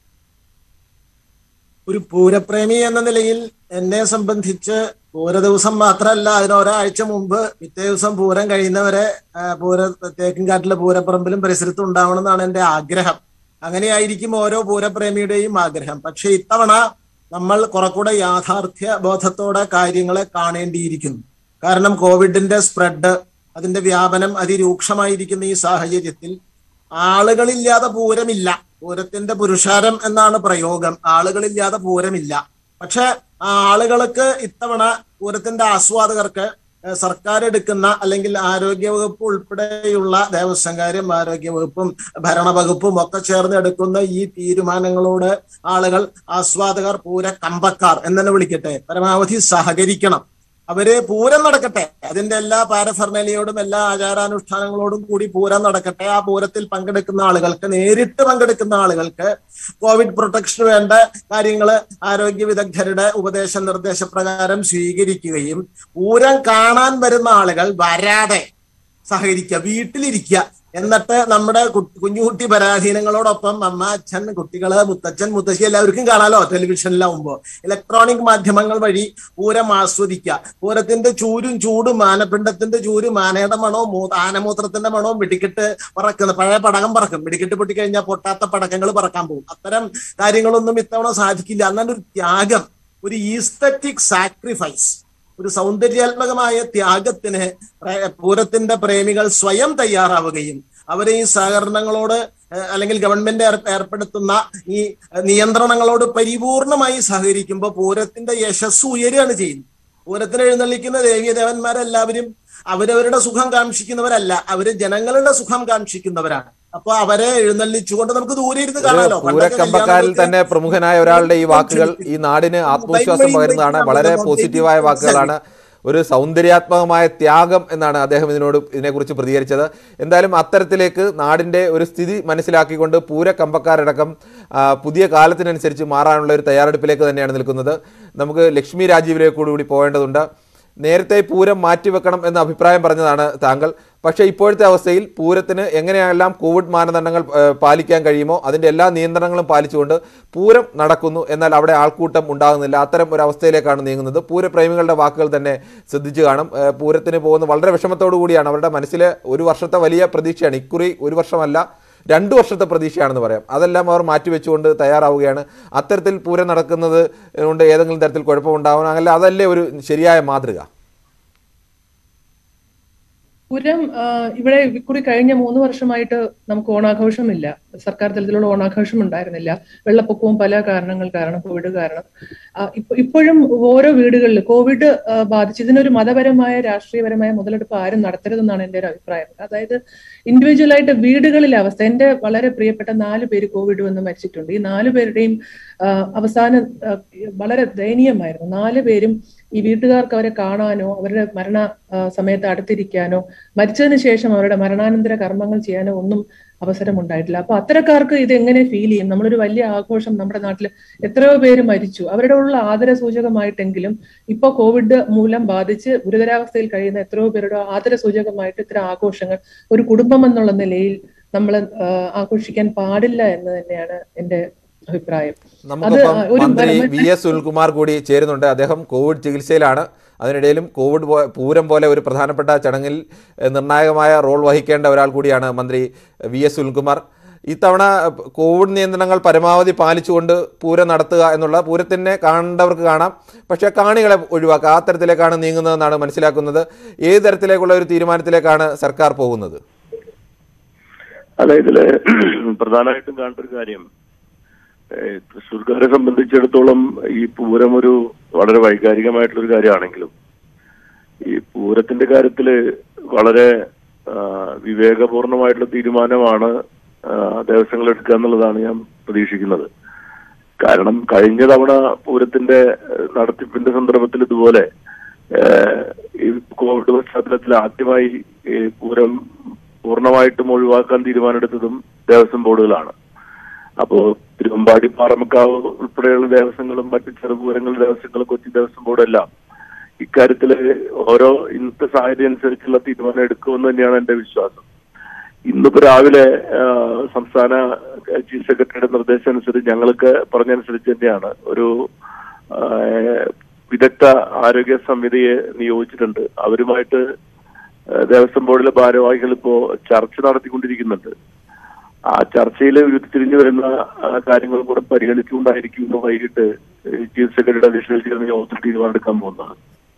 ഒരു പൂരപ്രേമി എന്ന നിലയിൽ എന്നെ സംബന്ധിച്ച് പൂര ദിവസം മാത്രമല്ല അതിന് ഒരാഴ്ച മുമ്പ് പിറ്റേ ദിവസം പൂരം കഴിയുന്നവരെ ആ, പൂര തേക്കിൻകാട്ടിലെ പൂരപ്പറമ്പിലും പരിസരത്തും ഉണ്ടാവണം എന്നാണ് എന്റെ ആഗ്രഹം അങ്ങനെയായിരിക്കും ഓരോ പൂരപ്രേമിയുടെയും ആഗ്രഹം പക്ഷെ ഇത്തവണ നമ്മൾ കുറച്ചുകൂടെ യാഥാർത്ഥ്യ ബോധത്തോടെ കാര്യങ്ങളെ കാണേണ്ടിയിരിക്കുന്നു കാരണം കോവിഡിന്റെ സ്പ്രെഡ് അതിന്റെ വ്യാപനം അതിരൂക്ഷമായിരിക്കുന്ന ഈ സാഹചര്യത്തിൽ ആളുകളില്ലാതെ പൂരമില്ല പൂരത്തിന്റെ പുരുഷാരം എന്നാണ് പ്രയോഗം ആളുകളില്ലാതെ പൂരമില്ല പക്ഷെ ആ ആളുകൾക്ക് ഇത്തവണ പൂരത്തിന്റെ ആസ്വാദകർക്ക് ഏഹ് സർക്കാർ എടുക്കുന്ന അല്ലെങ്കിൽ ആരോഗ്യവകുപ്പ് ഉൾപ്പെടെയുള്ള ദേവസ്വം കാര്യം ആരോഗ്യവകുപ്പും ഭരണവകുപ്പും ഒക്കെ ചേർന്ന് എടുക്കുന്ന ഈ തീരുമാനങ്ങളോട് ആളുകൾ ആസ്വാദകർ പൂര കമ്പക്കാർ എന്നെ വിളിക്കട്ടെ പരമാവധി സഹകരിക്കണം അവര് പൂരം നടക്കട്ടെ അതിന്റെ എല്ലാ പാരഫർണലിയോടും എല്ലാ ആചാരാനുഷ്ഠാനങ്ങളോടും കൂടി പൂരം നടക്കട്ടെ ആ പൂരത്തിൽ പങ്കെടുക്കുന്ന ആളുകൾക്ക് നേരിട്ട് പങ്കെടുക്കുന്ന ആളുകൾക്ക് കോവിഡ് പ്രൊട്ടക്ഷന് വേണ്ട കാര്യങ്ങൾ ആരോഗ്യ വിദഗ്ധരുടെ ഉപദേശ നിർദ്ദേശപ്രകാരം സ്വീകരിക്കുകയും പൂരം കാണാൻ വരുന്ന ആളുകൾ വരാതെ സഹകരിക്കുക വീട്ടിലിരിക്കുക എന്നിട്ട് നമ്മുടെ കു- കുഞ്ഞുകുട്ടി പരാധീനങ്ങളോടൊപ്പം അമ്മ അച്ഛൻ കുട്ടികള് മുത്തച്ഛൻ മുത്തശ്ശി എല്ലാവർക്കും കാണാലോ ടെലിവിഷനിലാവുമ്പോ ഇലക്ട്രോണിക് മാധ്യമങ്ങൾ വഴി പൂരം ആസ്വദിക്കുക പൂരത്തിന്റെ ചൂരും ചൂടും ആനപ്പിണ്ടത്തിന്റെ ചൂരും ആനയുടെ മണവും മൂ- ആനമൂത്രത്തിന്റെ മണവും വെടിക്കെട്ട് പറക്കുന്ന പഴയ പടകം പറക്കും വെടിക്കെട്ട് പൊട്ടിക്കഴിഞ്ഞാൽ പൊട്ടാത്ത പടക്കങ്ങൾ പറക്കാൻ പോകും അത്തരം കാര്യങ്ങളൊന്നും ഇത്തവണ സാധിക്കില്ല എന്നാണ് ഒരു ത്യാഗം ഒരു ഈസ്തറ്റിക് സാക്രിഫൈസ് ഒരു സൗന്ദര്യാത്മകമായ ത്യാഗത്തിന് പ്ര- പൂരത്തിന്റെ പ്രേമികൾ സ്വയം തയ്യാറാവുകയും അവരെ ഈ സഹകരണങ്ങളോട് ഏഹ്, അല്ലെങ്കിൽ ഗവൺമെന്റ് ഏർ- ഏർപ്പെടുത്തുന്ന ഈ ഏഹ്, നിയന്ത്രണങ്ങളോട് പരിപൂർണമായി സഹകരിക്കുമ്പോൾ പൂരത്തിന്റെ യശസ് ഉയരുകയാണ് ചെയ്യുന്നത് പൂരത്തിന് എഴുന്നള്ളിക്കുന്ന ദേവീദേവന്മാരെല്ലാവരും അവരവരുടെ സുഖം കാക്ഷിക്കുന്നവരല്ല അവര് ജനങ്ങളുടെ സുഖം കാക്ഷിക്കുന്നവരാണ് അപ്പൊ അവരെ എഴുന്നള്ളിച്ചുകൊണ്ട് നമുക്ക് ദൂരെ ഇരുന്ന് കാണാലോ പണ്ടൊക്കെ പൂരക്കമ്പക്കാരിൽ കല്യാണങ്ങൾക്ക് തന്നെ പ്രമുഖനായ ഒരാളുടെ ഈ വാക്കുകൾ ഈ നാടിന് ആത്മവിശ്വാസം പകരുന്നതാണ് വളരെ പോസിറ്റീവായ വാക്കുകളാണ് ഒരു സൗന്ദര്യാത്മകമായ ത്യാഗം എന്നാണ് അദ്ദേഹം ഇതിനോട് ഇതിനെക്കുറിച്ച് പ്രതികരിച്ചത് എന്തായാലും അത്തരത്തിലേക്ക് നാടിൻ്റെ ഒരു സ്ഥിതി മനസ്സിലാക്കിക്കൊണ്ട് പൂരക്കമ്പക്കാരടക്കം ആ, പുതിയ കാലത്തിനനുസരിച്ച് മാറാനുള്ള ഒരു തയ്യാറെടുപ്പിലേക്ക് തന്നെയാണ് നിൽക്കുന്നത് നമുക്ക് ലക്ഷ്മി രാജീവിലേക്ക് കൂടി പോകേണ്ടതുണ്ട് നേരത്തെ പൂരം മാറ്റിവെക്കണം എന്ന അഭിപ്രായം പറഞ്ഞതാണ് താങ്കൾ പക്ഷേ ഇപ്പോഴത്തെ അവസ്ഥയിൽ പൂരത്തിന് എങ്ങനെയെല്ലാം കോവിഡ് മാനദണ്ഡങ്ങൾ ഏഹ്, പാലിക്കാൻ കഴിയുമോ അതിൻ്റെ എല്ലാ നിയന്ത്രണങ്ങളും പാലിച്ചുകൊണ്ട് പൂരം നടക്കുന്നു എന്നാൽ അവിടെ ആൾക്കൂട്ടം ഉണ്ടാകുന്നില്ല അത്തരം ഒരു അവസ്ഥയിലേക്കാണ് നീങ്ങുന്നത് പൂരപ്രേമികളുടെ വാക്കുകൾ തന്നെ ശ്രദ്ധിച്ചു കാണും ഏഹ്, പൂരത്തിന് പോകുന്ന വളരെ വിഷമത്തോടു കൂടിയാണ് അവരുടെ മനസ്സിലെ ഒരു വർഷത്തെ വലിയ പ്രതീക്ഷയാണ് ഇക്കുറി ഒരു വർഷമല്ല രണ്ട് വർഷത്തെ പ്രതീക്ഷയാണെന്ന് പറയാം അതെല്ലാം അവർ മാറ്റിവെച്ചുകൊണ്ട് തയ്യാറാവുകയാണ് അത്തരത്തിൽ പൂരം നടക്കുന്നത് കൊണ്ട് ഏതെങ്കിലും തരത്തിൽ കുഴപ്പമുണ്ടാവണം അങ്ങനെ അതല്ലേ ഒരു ശരിയായ മാതൃക പൂരം ആ, ഇവിടെ ഇക്കുറി കഴിഞ്ഞ മൂന്ന് വർഷമായിട്ട് നമുക്ക് ഓണാഘോഷമില്ല സർക്കാർ തലത്തിലുള്ള ഓണാഘോഷം ഉണ്ടായിരുന്നില്ല വെള്ളപ്പൊക്കവും പല കാരണങ്ങൾ കാരണം കോവിഡ് കാരണം ആ, ഇപ്പ- ഇപ്പോഴും ഓരോ വീടുകളിൽ കോവിഡ് ആ, ബാധിച്ച് ഇതിനൊരു മതപരമായ രാഷ്ട്രീയപരമായ മുതലെടുപ്പ് ആരും നടത്തരുതെന്നാണ് എൻ്റെ ഒരു അഭിപ്രായം അതായത് ഇൻഡിവിജ്വൽ ആയിട്ട് വീടുകളിലെ അവസ്ഥ എൻ്റെ വളരെ പ്രിയപ്പെട്ട നാല് പേര് കോവിഡ് വന്ന് മരിച്ചിട്ടുണ്ട് ഈ നാല് പേരുടെയും ആ, അവസാനം ആ, വളരെ ദയനീയമായിരുന്നു നാല് പേരും ഈ വീട്ടുകാർക്ക് അവരെ കാണാനോ അവരുടെ മരണ ആ, സമയത്ത് അടുത്തിരിക്കാനോ മരിച്ചതിന് ശേഷം അവരുടെ മരണാനന്തര കർമ്മങ്ങൾ ചെയ്യാനോ ഒന്നും അവസരം ഉണ്ടായിട്ടില്ല അപ്പൊ അത്തരക്കാർക്ക് ഇത് എങ്ങനെ ഫീൽ ചെയ്യും നമ്മളൊരു വലിയ ആഘോഷം നമ്മുടെ നാട്ടിൽ എത്രയോ പേര് മരിച്ചു അവരുടെ ഉള്ള ആദര സൂചകമായിട്ടെങ്കിലും ഇപ്പൊ കോവിഡ് മൂലം ബാധിച്ച് ഗുരുതരാവസ്ഥയിൽ കഴിയുന്ന എത്രയോ പേരുടെ ആദര സൂചകമായിട്ട് ഇത്തരം ആഘോഷങ്ങൾ ഒരു കുടുംബം എന്നുള്ള നിലയിൽ നമ്മൾ ആഘോഷിക്കാൻ പാടില്ല എന്ന് തന്നെയാണ് എന്റെ അഭിപ്രായം നമുക്കൊപ്പം അത് ഒരു മന്ത്രി പരമ- വി എസ് സുനിൽകുമാർ കൂടി ചേരുന്നുണ്ട് അദ്ദേഹം കോവിഡ് ചികിത്സയിലാണ് അതിനിടയിലും കോവിഡ് പോ- പൂരം പോലെ ഒരു പ്രധാനപ്പെട്ട ചടങ്ങിൽ എഹ്, നിർണായകമായ റോൾ വഹിക്കേണ്ട ഒരാൾ കൂടിയാണ് മന്ത്രി വി എസ് സുനിൽകുമാർ ഇത്തവണ കോവിഡ് നിയന്ത്രണങ്ങൾ പരമാവധി പാലിച്ചുകൊണ്ട് പൂരം നടത്തുക എന്നുള്ള പൂരത്തിനെ കാണേണ്ടവർക്ക് കാണാം പക്ഷേ കാണികളെ ഒഴിവാക്കുക ആ തരത്തിലേക്കാണ് നീങ്ങുന്നതെന്നാണ് മനസ്സിലാക്കുന്നത് ഏത് തരത്തിലേക്കുള്ള ഒരു തീരുമാനത്തിലേക്കാണ് സർക്കാർ പോകുന്നത് അല്ല ഇതില് പ്രധാനമായിട്ടും കാണേണ്ട ഒരു കാര്യം ഏഹ്, തൃശ്ശൂർക്കാരെ സംബന്ധിച്ചിടത്തോളം ഈ പൂരം ഒരു വളരെ വൈകാരികമായിട്ടുള്ള ഒരു കാര്യമാണെങ്കിലും ഈ പൂരത്തിന്റെ കാര്യത്തില് വളരെ ആ, വിവേകപൂർണമായിട്ടുള്ള തീരുമാനമാണ് ആ, ദേവസ്വങ്ങൾ എടുക്കുക എന്നുള്ളതാണ് ഞാൻ പ്രതീക്ഷിക്കുന്നത് കാരണം കഴിഞ്ഞ തവണ പൂരത്തിന്റെ ഏഹ്, നടത്തിപ്പിന്റെ സന്ദർഭത്തിൽ ഇതുപോലെ ഏഹ്, ഈ കോവിഡ് പശ്ചാത്തലത്തിൽ ആദ്യമായി ഈ പൂരം പൂർണ്ണമായിട്ടും ഒഴിവാക്കാൻ തീരുമാനമെടുത്തതും ദേവസ്വം ബോർഡുകളാണ് അപ്പോ തിരുവമ്പാടി പാറമക്കാവ് ഉൾപ്പെടെയുള്ള ദേവസ്വങ്ങളും മറ്റ് ചെറുപൂരങ്ങൾ ദേവസ്വങ്ങളും കൊച്ചി ദേവസ്വം ബോർഡെല്ലാം ഇക്കാര്യത്തില് ഓരോ ഇന്നത്തെ സാഹചര്യം അനുസരിച്ചുള്ള തീരുമാനം എടുക്കുമെന്ന് തന്നെയാണ് എന്റെ വിശ്വാസം ഇന്നിപ്പോ രാവിലെ ആ, സംസ്ഥാന ചീഫ് സെക്രട്ടറിയുടെ നിർദ്ദേശം അനുസരിച്ച് ഞങ്ങൾക്ക് പറഞ്ഞനുസരിച്ച് തന്നെയാണ് ഒരു ആ, വിദഗ്ധ ആരോഗ്യ സമിതിയെ നിയോഗിച്ചിട്ടുണ്ട് അവരുമായിട്ട് ആ, ദേവസ്വം ബോർഡിലെ ഭാരവാഹികൾ ഇപ്പോ ചർച്ച നടത്തിക്കൊണ്ടിരിക്കുന്നുണ്ട് ആ ചർച്ചയിൽ ഉരുത്തിരിഞ്ഞു വരുന്ന ആ, കാര്യങ്ങൾ കൂടെ പരിഗണിച്ചുകൊണ്ടായിരിക്കും ഇന്ന് വൈകിട്ട് ഈ ചീഫ് സെക്രട്ടറിയുടെ അധ്യക്ഷതയിൽ ചേർന്ന് യോഗത്തിൽ തീരുമാനമെടുക്കാൻ പോകുന്നത്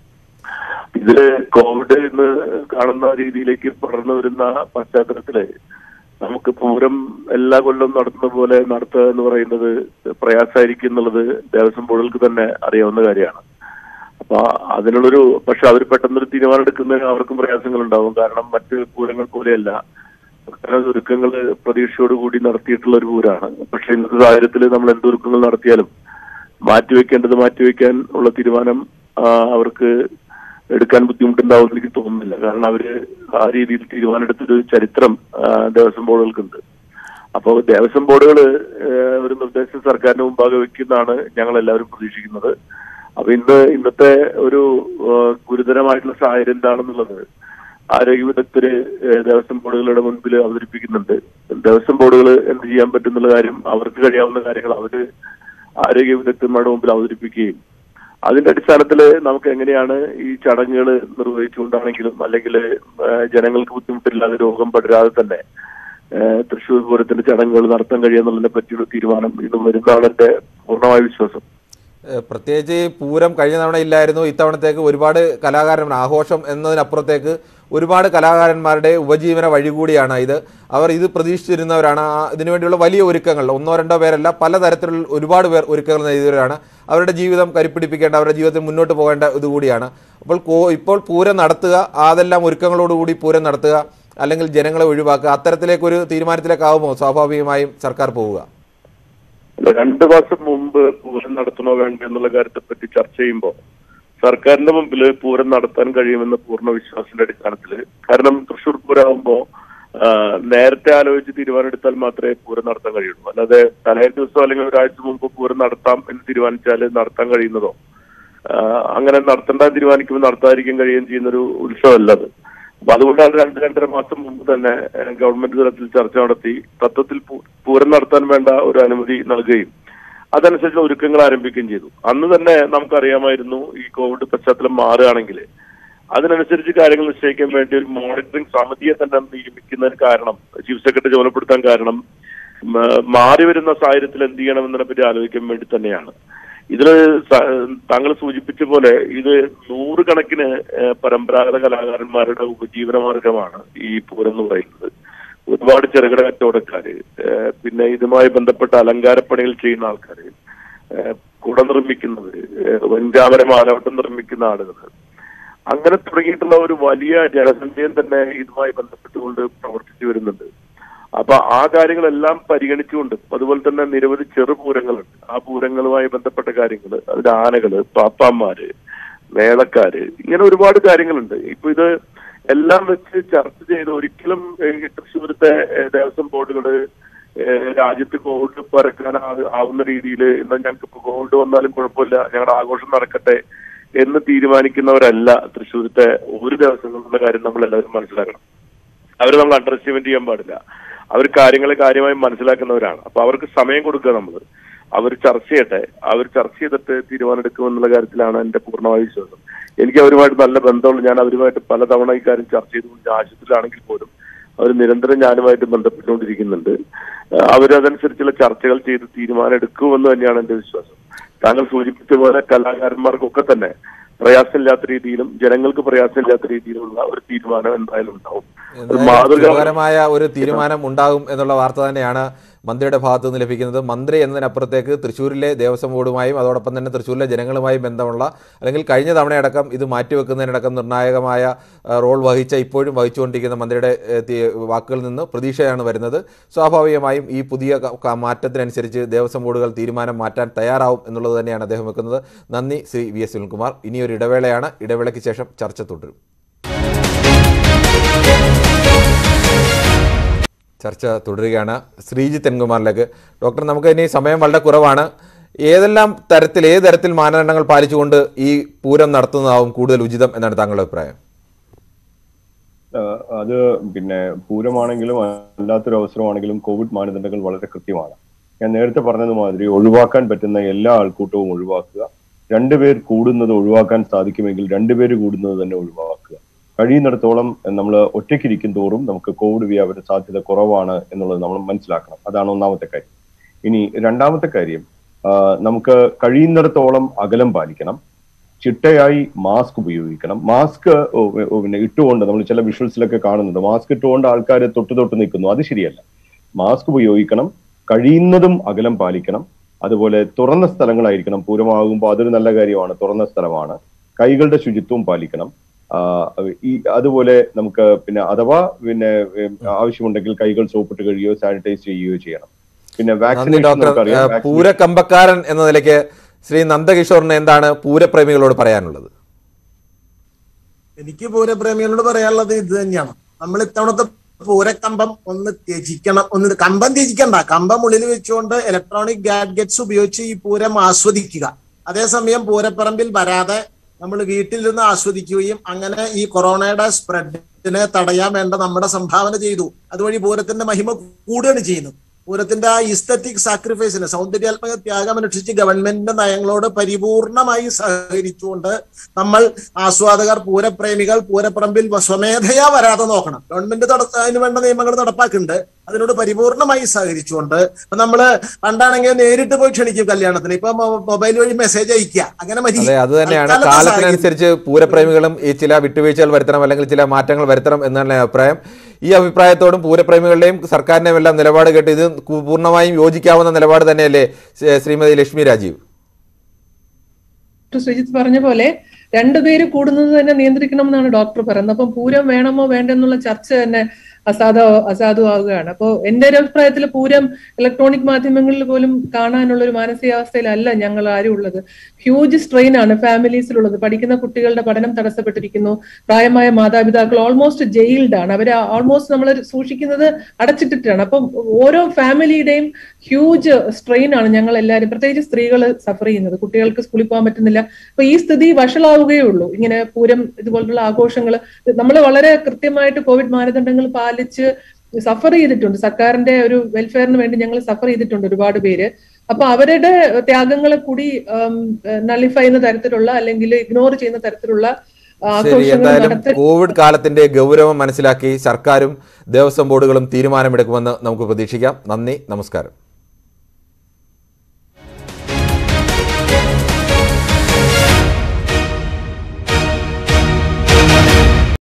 ഇതില് കോവിഡ് ഇന്ന് കാണുന്ന രീതിയിലേക്ക് പടർന്നു വരുന്ന പശ്ചാത്തലത്തില് നമുക്ക് പൂരം എല്ലാ കൊല്ലവും നടത്തുന്ന പോലെ നടത്തുക എന്ന് പറയുന്നത് പ്രയാസമായിരിക്കും എന്നുള്ളത് ദേവസ്വം ബോർഡുകൾക്ക് തന്നെ അറിയാവുന്ന കാര്യമാണ് അപ്പൊ അതിനുള്ളൊരു പക്ഷെ അവർ പെട്ടെന്നൊരു തീരുമാനം എടുക്കുന്നതിന് അവർക്കും പ്രയാസങ്ങൾ ഉണ്ടാവും കാരണം മറ്റ് പൂരങ്ങൾ പോലെയല്ല അത്തരം ഒരുക്കങ്ങൾ പ്രതീക്ഷയോടുകൂടി നടത്തിയിട്ടുള്ള ഒരു പൂരാണ് പക്ഷെ ഇന്നത്തെ സാഹചര്യത്തിൽ നമ്മൾ എന്ത് ഒരുക്കങ്ങൾ നടത്തിയാലും മാറ്റിവെക്കേണ്ടത് മാറ്റിവെക്കാൻ ഉള്ള തീരുമാനം ആ, അവർക്ക് എടുക്കാൻ ബുദ്ധിമുട്ടുണ്ടാവും എന്ന് എനിക്ക് തോന്നുന്നില്ല കാരണം അവര് ആ രീതിയിൽ തീരുമാനമെടുത്തൊരു ചരിത്രം ആ, ദേവസ്വം ബോർഡുകൾക്കുണ്ട് അപ്പോൾ ദേവസ്വം ബോർഡുകൾ ഒരു നിർദ്ദേശം സർക്കാരിന് മുമ്പാകെ വെക്കുന്നതാണ് ഞങ്ങൾ എല്ലാവരും പ്രതീക്ഷിക്കുന്നത് അപ്പൊ ഇന്ന് ഇന്നത്തെ ഒരു ആ, ഗുരുതരമായിട്ടുള്ള സാഹചര്യം എന്താണെന്നുള്ളത് ആരോഗ്യ വിദഗ്ധര് ഏഹ്, ദേവസ്വം ബോർഡുകളുടെ മുൻപിൽ അവതരിപ്പിക്കുന്നുണ്ട് ദേവസ്വം ബോർഡുകൾ എന്ത് ചെയ്യാൻ പറ്റുന്നുള്ള കാര്യം അവർക്ക് കഴിയാവുന്ന കാര്യങ്ങൾ അവര് ആരോഗ്യ വിദഗ്ധന്മാരുടെ മുമ്പിൽ അവതരിപ്പിക്കുകയും അതിന്റെ അടിസ്ഥാനത്തിൽ നമുക്ക് എങ്ങനെയാണ് ഈ ചടങ്ങുകൾ നിർവഹിച്ചുകൊണ്ടാണെങ്കിലും അല്ലെങ്കിൽ ജനങ്ങൾക്ക് ബുദ്ധിമുട്ടില്ലാതെ രോഗം പടരാതെ തന്നെ ഏഹ്, തൃശ്ശൂർ പൂരത്തിന്റെ ചടങ്ങുകൾ നടത്താൻ കഴിയുന്നതിനെ പറ്റിയുള്ള തീരുമാനം ഇന്ന് വരുന്നതാണ് എന്റെ പൂർണ്ണമായ വിശ്വാസം ഏഹ് പ്രത്യേകിച്ച് ഈ പൂരം കഴിഞ്ഞ തവണ ഇല്ലായിരുന്നു ഇത്തവണത്തേക്ക് ഒരുപാട് കലാകാരന്മാർ ആഘോഷം എന്നതിനപ്പുറത്തേക്ക് ഒരുപാട് കലാകാരന്മാരുടെ ഉപജീവന വഴി കൂടിയാണ് ഇത് അവർ ഇത് പ്രതീക്ഷിച്ചിരുന്നവരാണ് ആ ഇതിനുവേണ്ടിയുള്ള വലിയ ഒരുക്കങ്ങൾ ഒന്നോ രണ്ടോ പേരല്ല പലതരത്തിലുള്ള ഒരുപാട് പേർ ഒരുക്കങ്ങൾ ചെയ്തവരാണ് അവരുടെ ജീവിതം കരിപ്പിടിപ്പിക്കേണ്ട അവരുടെ ജീവിതത്തിൽ മുന്നോട്ട് പോകേണ്ട ഇതുകൂടിയാണ് അപ്പോൾ കോ ഇപ്പോൾ പൂരം നടത്തുക അതെല്ലാം ഒരുക്കങ്ങളോടുകൂടി പൂരം നടത്തുക അല്ലെങ്കിൽ ജനങ്ങളെ ഒഴിവാക്കുക അത്തരത്തിലേക്കൊരു തീരുമാനത്തിലേക്കാവുമോ സ്വാഭാവികമായും സർക്കാർ പോവുക രണ്ടു മാസം മുമ്പ് പൂരം നടത്തണോ വേണ്ടോ എന്നുള്ള കാര്യത്തെ പറ്റി ചർച്ച ചെയ്യുമ്പോൾ സർക്കാരിന്റെ മുമ്പിൽ പൂരം നടത്താൻ കഴിയുമെന്ന പൂർണ്ണ വിശ്വാസത്തിന്റെ അടിസ്ഥാനത്തിൽ കാരണം തൃശ്ശൂർ പൂരമാകുമ്പോ ആ, നേരത്തെ ആലോചിച്ച് തീരുമാനമെടുത്താൽ മാത്രമേ പൂരം നടത്താൻ കഴിയുള്ളൂ അല്ലാതെ തലേ ദിവസം അല്ലെങ്കിൽ ഒരാഴ്ച മുമ്പ് പൂരം നടത്താം എന്ന് തീരുമാനിച്ചാൽ നടത്താൻ കഴിയുന്നതോ ആ, അങ്ങനെ നടത്തേണ്ട തീരുമാനിക്കുമ്പോൾ നടത്താതിരിക്കാൻ കഴിയുകയും ചെയ്യുന്ന ഒരു ഉത്സവമല്ല അത് അപ്പൊ അതുകൊണ്ടാണ് രണ്ട് രണ്ടര മാസം മുമ്പ് തന്നെ ഏഹ്, ഗവൺമെന്റ് തലത്തിൽ ചർച്ച നടത്തി തത്വത്തിൽ പൂ- പൂരം നടത്താൻ വേണ്ട ഒരു അനുമതി നൽകുകയും അതനുസരിച്ച് ഒരുക്കങ്ങൾ ആരംഭിക്കുകയും ചെയ്തു അന്ന് തന്നെ നമുക്കറിയാമായിരുന്നു ഈ കോവിഡ് പശ്ചാത്തലം മാറുകയാണെങ്കിൽ അതിനനുസരിച്ച് കാര്യങ്ങൾ നിശ്ചയിക്കാൻ വേണ്ടി ഒരു മോണിറ്ററിംഗ് സമിതിയെ തന്നെ നിയമിക്കുന്നതിന് കാരണം ചീഫ് സെക്രട്ടറി ചുമതലപ്പെടുത്താൻ കാരണം മ- മാറി വരുന്ന സാഹചര്യത്തിൽ എന്ത് ചെയ്യണം എന്നതിനെ പറ്റി ആലോചിക്കാൻ വേണ്ടി തന്നെയാണ് ഇതില് സ- താങ്കൾ സൂചിപ്പിച്ച പോലെ ഇത് നൂറുകണക്കിന് ഏഹ്, പരമ്പരാഗത കലാകാരന്മാരുടെ ഉപജീവന മാർഗമാണ് ഈ പൂരം എന്ന് പറയുന്നത് ഒരുപാട് ചെറുകിട കച്ചവടക്കാര് ഏഹ്, പിന്നെ ഇതുമായി ബന്ധപ്പെട്ട അലങ്കാരപ്പണികൾ ചെയ്യുന്ന ആൾക്കാര് ഏഹ്, കുട നിർമ്മിക്കുന്നവര് ഏഹ്, വെഞ്ചാമര മാലവട്ടം നിർമ്മിക്കുന്ന ആളുകൾ അങ്ങനെ തുടങ്ങിയിട്ടുള്ള ഒരു വലിയ ജനസംഖ്യയും തന്നെ ഇതുമായി ബന്ധപ്പെട്ടുകൊണ്ട് പ്രവർത്തിച്ചു വരുന്നുണ്ട് അപ്പൊ ആ കാര്യങ്ങളെല്ലാം പരിഗണിച്ചുകൊണ്ട് അതുപോലെ തന്നെ നിരവധി ചെറുപൂരങ്ങളുണ്ട് ആ പൂരങ്ങളുമായി ബന്ധപ്പെട്ട കാര്യങ്ങൾ അതിന്റെ ആനകള് പാപ്പാന്മാര് മേളക്കാര് ഇങ്ങനെ ഒരുപാട് കാര്യങ്ങളുണ്ട് ഇപ്പൊ ഇത് എല്ലാം വെച്ച് ചർച്ച ചെയ്ത് ഒരിക്കലും ഏഹ്, തൃശ്ശൂരത്തെ ഏഹ്, ദേവസ്വം ബോർഡുകള് ഏഹ്, രാജ്യത്ത് കോവിഡ് പരക്കാൻ ആ- ആവുന്ന രീതിയിൽ എന്നാൽ ഞങ്ങൾക്ക് ഇപ്പൊ കോവിഡ് വന്നാലും കുഴപ്പമില്ല ഞങ്ങളുടെ ആഘോഷം നടക്കട്ടെ എന്ന് തീരുമാനിക്കുന്നവരല്ല തൃശ്ശൂരത്തെ ഒരു ദിവസങ്ങളുടെ കാര്യം നമ്മൾ എല്ലാവരും മനസ്സിലാക്കണം അവർ നമ്മൾ അണ്ടർ എസ്റ്റിമേറ്റ് ചെയ്യാൻ പാടില്ല അവർ കാര്യങ്ങളെ കാര്യമായി മനസ്സിലാക്കുന്നവരാണ് അപ്പൊ അവർക്ക് സമയം കൊടുക്കുക നമ്മൾ അവർ ചർച്ച ചെയ്യട്ടെ അവർ ചർച്ച ചെയ്തിട്ട് തീരുമാനമെടുക്കുമെന്നുള്ള കാര്യത്തിലാണ് എന്റെ പൂർണ്ണമായ വിശ്വാസം എനിക്ക് അവരുമായിട്ട് നല്ല ബന്ധമുള്ള ഞാൻ അവരുമായിട്ട് പലതവണ ഈ കാര്യം ചർച്ച ചെയ്തുകൊണ്ട് ആശുപത്രിയിലാണെങ്കിൽ പോലും അവർ നിരന്തരം ഞാനുമായിട്ട് ബന്ധപ്പെട്ടുകൊണ്ടിരിക്കുന്നുണ്ട് ആഹ് അവരതനുസരിച്ചുള്ള ചർച്ചകൾ ചെയ്ത് തീരുമാനം എടുക്കുമെന്ന് തന്നെയാണ് എന്റെ വിശ്വാസം താങ്കൾ സൂചിപ്പിച്ച പോലെ കലാകാരന്മാർക്കൊക്കെ തന്നെ പ്രയാസമില്ലാത്ത രീതിയിലും ജനങ്ങൾക്ക് പ്രയാസമില്ലാത്ത രീതിയിലുള്ള ഒരു തീരുമാനം എന്തായാലും ഉണ്ടാവും എന്തായാലും മാതൃക സുഖകരമായ ഒരു തീരുമാനം ഉണ്ടാകും എന്നുള്ള വാർത്ത തന്നെയാണ് മന്ത്രിയുടെ ഭാഗത്തു നിന്ന് ലഭിക്കുന്നത് മന്ത്രി എന്നതിനപ്പുറത്തേക്ക് തൃശ്ശൂരിലെ ദേവസ്വം ബോർഡുമായും അതോടൊപ്പം തന്നെ തൃശ്ശൂരിലെ ജനങ്ങളുമായും ബന്ധമുള്ള അല്ലെങ്കിൽ കഴിഞ്ഞ തവണയടക്കം ഇത് മാറ്റിവെക്കുന്നതിനടക്കം നിർണായകമായ ആ, റോൾ വഹിച്ച ഇപ്പോഴും വഹിച്ചുകൊണ്ടിരിക്കുന്ന മന്ത്രിയുടെ ഏ, തി- വാക്കുകളിൽ നിന്ന് പ്രതീക്ഷയാണ് വരുന്നത് സ്വാഭാവികമായും ഈ പുതിയ ക- ക- മാറ്റത്തിനനുസരിച്ച് ദേവസ്വം ബോർഡുകൾ തീരുമാനം മാറ്റാൻ തയ്യാറാവും എന്നുള്ളത് തന്നെയാണ് അദ്ദേഹം വെക്കുന്നത് നന്ദി ശ്രീ വി എസ് സുനിൽകുമാർ ഇനിയൊരു ഇടവേളയാണ് ഇടവേളയ്ക്ക് ശേഷം ചർച്ച തുടരും ചർച്ച തുടരുകയാണ് ശ്രീജിത്ത് എൻകുമാറിലേക്ക് ഡോക്ടർ നമുക്ക് ഇനി സമയം വളരെ കുറവാണ് ഏതെല്ലാം തരത്തിൽ ഏത് തരത്തിൽ മാനദണ്ഡങ്ങൾ പാലിച്ചുകൊണ്ട് ഈ പൂരം നടത്തുന്നതാവും കൂടുതൽ ഉചിതം എന്നാണ് താങ്കളുടെ അഭിപ്രായം ആഹ് അത് പിന്നെ പൂരമാണെങ്കിലും അല്ലാത്തൊരു അവസരമാണെങ്കിലും കോവിഡ് മാനദണ്ഡങ്ങൾ വളരെ കൃത്യമാണ് ഞാൻ നേരത്തെ പറഞ്ഞത് മാതിരി ഒഴിവാക്കാൻ പറ്റുന്ന എല്ലാ ആൾക്കൂട്ടവും ഒഴിവാക്കുക രണ്ടുപേർ കൂടുന്നത് ഒഴിവാക്കാൻ സാധിക്കുമെങ്കിൽ രണ്ടുപേര് കൂടുന്നത് തന്നെ ഒഴിവാക്കുക കഴിയുന്നിടത്തോളം നമ്മൾ ഒറ്റയ്ക്കിരിക്കും തോറും നമുക്ക് കോവിഡ് വ്യാപന സാധ്യത കുറവാണ് എന്നുള്ളത് നമ്മൾ മനസ്സിലാക്കണം അതാണ് ഒന്നാമത്തെ കാര്യം ഇനി രണ്ടാമത്തെ കാര്യം ആഹ് നമുക്ക് കഴിയുന്നിടത്തോളം അകലം പാലിക്കണം ചിട്ടയായി മാസ്ക് ഉപയോഗിക്കണം മാസ്ക് പിന്നെ ഇട്ടുകൊണ്ട് നമ്മൾ ചില വിഷ്വൽസിലൊക്കെ കാണുന്നുണ്ട് മാസ്ക് ഇട്ടുകൊണ്ട് ആൾക്കാർ തൊട്ട് തൊട്ട് നിൽക്കുന്നു അത് ശരിയല്ല മാസ്ക് ഉപയോഗിക്കണം കഴിയുന്നതും അകലം പാലിക്കണം അതുപോലെ തുറന്ന സ്ഥലങ്ങളായിരിക്കണം പൂരമാകുമ്പോൾ അതൊരു നല്ല കാര്യമാണ് തുറന്ന സ്ഥലമാണ് കൈകളുടെ ശുചിത്വം പാലിക്കണം ആ, ഈ അതുപോലെ നമുക്ക് പിന്നെ അഥവാ പിന്നെ ഏം, ആവശ്യമുണ്ടെങ്കിൽ കൈകൾ സോപ്പിട്ട് കഴുകുകയോ സാനിറ്റൈസ് ചെയ്യുകയോ ചെയ്യണം പിന്നെ നന്ദി വാക്സിനേഷൻ ഡോക്ടർ നമുക്കറിയാം ഏഹ്, വാക്സിനേഷൻ- പൂരക്കമ്പക്കാരൻ എന്ന നിലയ്ക്ക് ശ്രീ നന്ദകിഷോറിന് എന്താണ് പൂരപ്രേമികളോട് പറയാനുള്ളത് എനിക്ക് പൂരപ്രേമികളോട് പറയാനുള്ളത് ഇത് തന്നെയാണ് നമ്മൾ ഇത്തവണത്തെ പൂരക്കമ്പം ഒന്ന് ത്യജിക്കണം ഒന്ന് കമ്പം ത്യജിക്കണ്ട കമ്പം ഉള്ളിൽ വെച്ചുകൊണ്ട് ഇലക്ട്രോണിക് ഗാഡ്ഗറ്റ്സ് ഉപയോഗിച്ച് ഈ പൂരം ആസ്വദിക്കുക അതേസമയം പൂരപ്പറമ്പിൽ വരാതെ നമ്മൾ വീട്ടിൽ നിന്ന് ആസ്വദിക്കുകയും അങ്ങനെ ഈ കൊറോണയുടെ സ്പ്രെഡിനെ തടയാൻ വേണ്ട നമ്മുടെ സംഭാവന ചെയ്തു അതുവഴി പൂരത്തിന്റെ മഹിമ കൂടുകയാണ് ചെയ്യുന്നത് പൂരത്തിന്റെ ആ ഇസ്തറ്റിക് സാക്രിഫൈസിന് സൗന്ദര്യാത്മക ത്യാഗം അനുഷ്ഠിച്ച് ഗവൺമെന്റിന്റെ നയങ്ങളോട് പരിപൂർണമായി സഹകരിച്ചുകൊണ്ട് നമ്മൾ ആസ്വാദകർ പൂരപ്രേമികൾ പൂരപ്പറമ്പിൽ സ്വമേധയാ വരാതെ നോക്കണം ഗവൺമെന്റ് തട- അതിന് വേണ്ട നിയമങ്ങൾ നടപ്പാക്കുന്നുണ്ട് അതിനോട് പരിപൂർണമായി സഹകരിച്ചുകൊണ്ട് ഇപ്പൊ നമ്മള് പണ്ടാണെങ്കിൽ നേരിട്ട് പോയി ക്ഷണിക്കും കല്യാണത്തിന് ഇപ്പൊ മൊ- മൊബൈൽ വഴി മെസ്സേജ് അയക്കുക അങ്ങനെ മതി അതെ അത് തന്നെയാണ് തൽക്കാലത്തെ സാഹചര്യം. കാലത്തിനനുസരിച്ച് പൂരപ്രേമികളും ഈ ചില വിട്ടുവീഴ്ചകൾ വരുത്തണം അല്ലെങ്കിൽ ചില മാറ്റങ്ങൾ വരുത്തണം എന്നാണ് അഭിപ്രായം ഈ അഭിപ്രായത്തോടും പൂരപ്രേമികളുടെയും സർക്കാരിന്റെയും എല്ലാം നിലപാട് കേട്ട് ഇത് കു- പൂർണ്ണമായും യോജിക്കാവുന്ന നിലപാട് തന്നെയല്ലേ ശ്രീ- ശ്രീമതി ലക്ഷ്മി രാജീവ് ഡോക്ടർ ശ്രീജിത്ത് പറഞ്ഞ പോലെ രണ്ടുപേര് കൂടുന്നത് തന്നെ നിയന്ത്രിക്കണം എന്നാണ് ഡോക്ടർ പറയുന്നത് അപ്പം പൂരം വേണമോ വേണ്ടെന്നുള്ള ചർച്ച തന്നെ അസാധ അസാധുവാകുകയാണ് അപ്പോൾ എന്റെ ഒരു അഭിപ്രായത്തിൽ പൂരം ഇലക്ട്രോണിക് മാധ്യമങ്ങളിൽ പോലും കാണാനുള്ള ഒരു മാനസികാവസ്ഥയിലല്ല ഞങ്ങൾ ആരും ഉള്ളത് ഹ്യൂജ് സ്ട്രെയിൻ ആണ് ഫാമിലീസിലുള്ളത് പഠിക്കുന്ന കുട്ടികളുടെ പഠനം തടസ്സപ്പെട്ടിരിക്കുന്നു പ്രായമായ മാതാപിതാക്കൾ ഓൾമോസ്റ്റ് ജയിൽഡ് ആണ് അവരെ ഓൾമോസ്റ്റ് നമ്മൾ സൂക്ഷിക്കുന്നത് അടച്ചിട്ടിട്ടാണ് അപ്പം ഓരോ ഫാമിലിയുടെയും ഹ്യൂജ് സ്ട്രെയിൻ ആണ് ഞങ്ങൾ എല്ലാവരും പ്രത്യേകിച്ച് സ്ത്രീകൾ സഫർ ചെയ്യുന്നത് കുട്ടികൾക്ക് സ്കൂളിൽ പോകാൻ പറ്റുന്നില്ല അപ്പൊ ഈ സ്ഥിതി വഷളാവുകയേ ഉള്ളൂ ഇങ്ങനെ പൂരം ഇതുപോലുള്ള ആഘോഷങ്ങൾ നമ്മൾ വളരെ കൃത്യമായിട്ട് കോവിഡ് മാനദണ്ഡങ്ങൾ പാലിച്ച് സഫർ ചെയ്തിട്ടുണ്ട് സർക്കാരിന്റെ ഒരു വെൽഫെയറിന് വേണ്ടി ഞങ്ങൾ സഫർ ചെയ്തിട്ടുണ്ട് ഒരുപാട് പേര് അപ്പൊ അവരുടെ ത്യാഗങ്ങളെ കൂടി നളിഫൈ ചെയ്യുന്ന തരത്തിലുള്ള അല്ലെങ്കിൽ ഇഗ്നോർ ചെയ്യുന്ന തരത്തിലുള്ള ശരി ആഘോഷങ്ങൾ എന്തായാലും നടത്ത കോവിഡ് കാലത്തിന്റെ ഗൗരവം മനസ്സിലാക്കി സർക്കാരും ദേവസ്വം ബോർഡുകളും തീരുമാനമെടുക്കുമെന്ന് നമുക്ക് പ്രതീക്ഷിക്കാം നന്ദി നമസ്കാരം